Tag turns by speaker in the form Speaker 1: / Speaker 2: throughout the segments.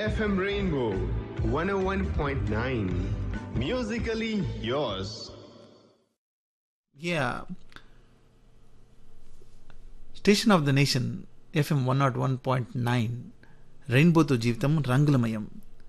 Speaker 1: FM Rainbow 101.9. Musically yours.
Speaker 2: Yeah station of the nation FM one nought one point nine రెయిన్బోతో జీవితం రంగులమయం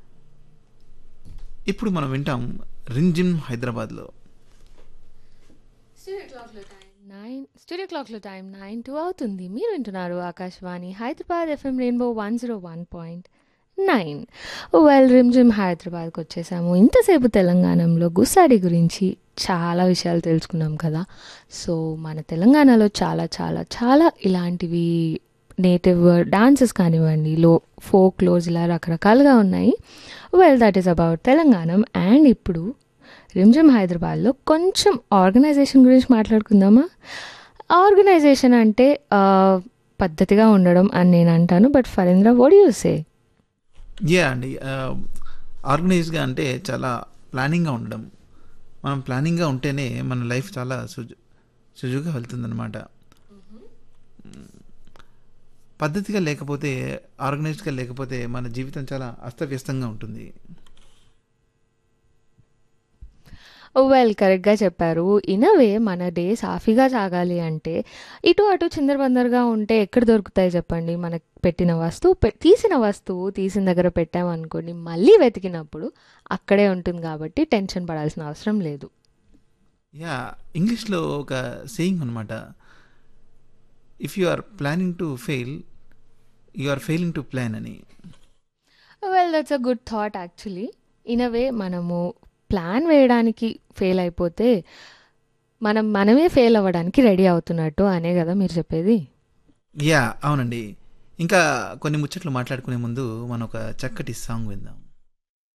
Speaker 2: ఇప్పుడు మనం వింటాం రింజిమ్ హైదరాబాద్లో
Speaker 3: స్టూడియో క్లాక్లో టైం నైన్ స్టూడియో క్లాక్లో టైం నైన్ టూ అవుతుంది మీరు వింటున్నారు Akashvani Hyderabad FM rainbow one zero one point nine well Rimjhim హైదరాబాద్కి వచ్చేసాము ఇంతసేపు తెలంగాణలో గుస్సాడి గురించి చాలా విషయాలు తెలుసుకున్నాం కదా సో మన తెలంగాణలో చాలా చాలా చాలా ఇలాంటివి నేటివ్ డాన్సెస్ కానివ్వండి లో ఫోక్ లోస్ ఇలా రకరకాలుగా ఉన్నాయి well that is about Telangana and ఇప్పుడు రిమ్జిమ్ హైదరాబాద్లో కొంచెం ఆర్గనైజేషన్ గురించి మాట్లాడుకుందామా ఆర్గనైజేషన్ అంటే ఆ, పద్ధతిగా ఉండడం అని నేను అంటాను బట్ ఫరేంద్ర వడ్ యూ సే
Speaker 2: యా అండి ఆర్గనైజ్గా అంటే చాలా ప్లానింగ్గా ఉండడం మనం ప్లానింగ్గా ఉంటేనే మన లైఫ్ చాలా సుజు సుజుగా వెళ్తుందన్నమాట పద్ధతిగా లేకపోతే ఆర్గనైజ్డ్గా లేకపోతే మన జీవితం చాలా అస్తవ్యస్తంగా ఉంటుంది
Speaker 3: వెల్ కరెక్ట్గా చెప్పారు ఇనవే మన డే సాఫీగా సాగాలి అంటే ఇటు అటు చిందరబందరగా ఉంటే ఎక్కడ దొరుకుతాయి చెప్పండి మనకు పెట్టిన వస్తువు పె- తీసిన వస్తువు తీసిన దగ్గర పెట్టామనుకోండి మళ్ళీ వెతికినప్పుడు అక్కడే ఉంటుంది కాబట్టి టెన్షన్ పడాల్సిన అవసరం లేదు
Speaker 2: యా ఇంగ్లీష్లో ఒక సేయింగ్ అనమాట if you are planning to fail you are failing to plan అని
Speaker 3: well that's a good thought actually in a way మనము ప్లాన్ వేయడానికి ఫెయిల్ అయిపోతే మనం మనమే ఫెయిల్ అవ్వడానికి రెడీ అవుతున్నట్టు అనే కదా మీరు చెప్పేది
Speaker 2: యా అవునండి ఇంకా కొన్ని ముచ్చట్లు మాట్లాడుకునే ముందు మనం ఒక చక్కటి సాంగ్ విందాం